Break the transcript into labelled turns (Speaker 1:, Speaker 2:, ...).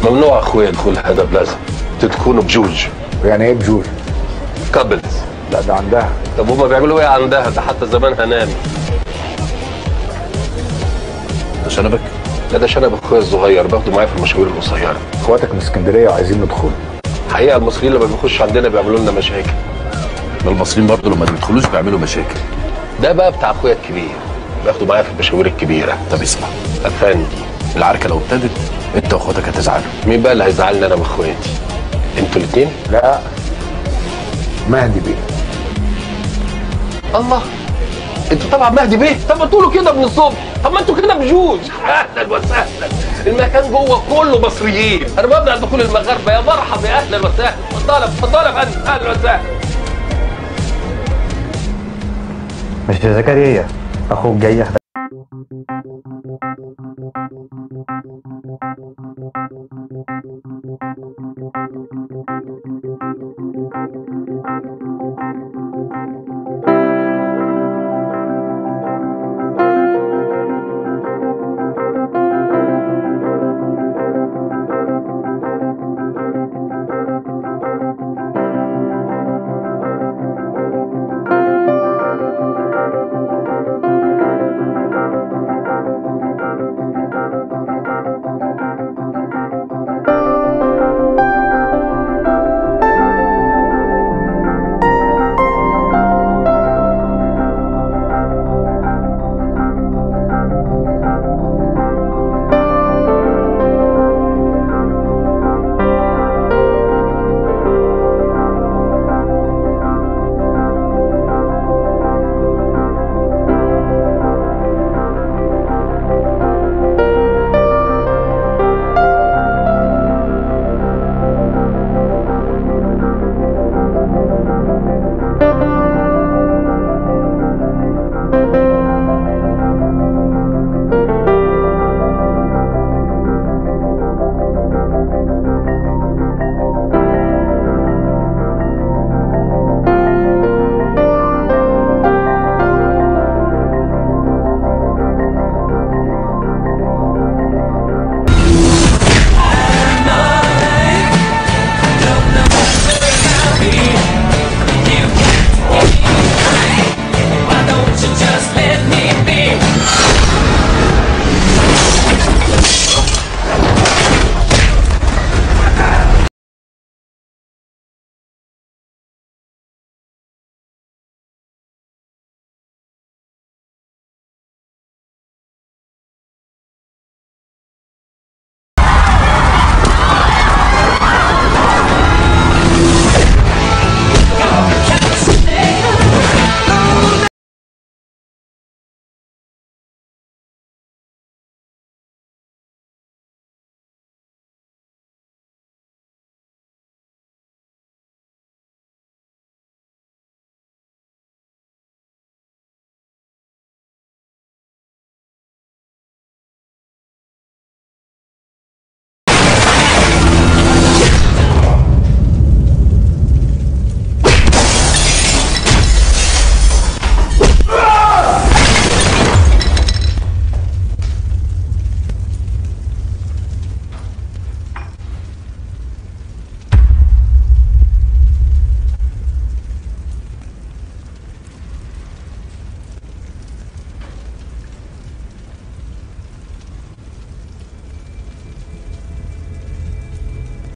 Speaker 1: ممنوع اخويا دخول هذا بلازا تكونوا بجوج
Speaker 2: يعني ايه بجوز
Speaker 1: كابلز
Speaker 2: لا ده عندها
Speaker 1: طب هما بيعملوا ايه عندها ده حتى زمانها نام
Speaker 3: ده شنبك
Speaker 1: لا ده شنب اخويا الصغير باخده معايا في المشاوير القصيره
Speaker 2: اخواتك من اسكندريه وعايزين ندخل
Speaker 1: حقيقه المصريين لما بيخشوا عندنا بيعملوا لنا مشاكل
Speaker 3: ما المصريين برضه لما بيدخلوش بيعملوا مشاكل
Speaker 1: ده بقى بتاع اخويا الكبير باخده معايا في المشاوير الكبيره
Speaker 3: طب اسمع
Speaker 1: افندي
Speaker 3: العركه لو ابتدت انت واخواتك هتزعلوا
Speaker 1: مين بقى اللي هيزعلني انا واخواتي انتوا الاثنين
Speaker 2: لا مهدي بيه
Speaker 1: الله انتوا طبعا مهدي بيه طب ما تقولوا كده من الصبح طب ما انتوا كده بجوز اهلا وسهلا المكان جوه كله مصريين انا ببدا دخول المغاربه يا مرحبا يا اهلا وسهلا اتفضل اتفضل يا فندم اهلا وسهلا
Speaker 4: مش زكريا اخوك جاي يحضر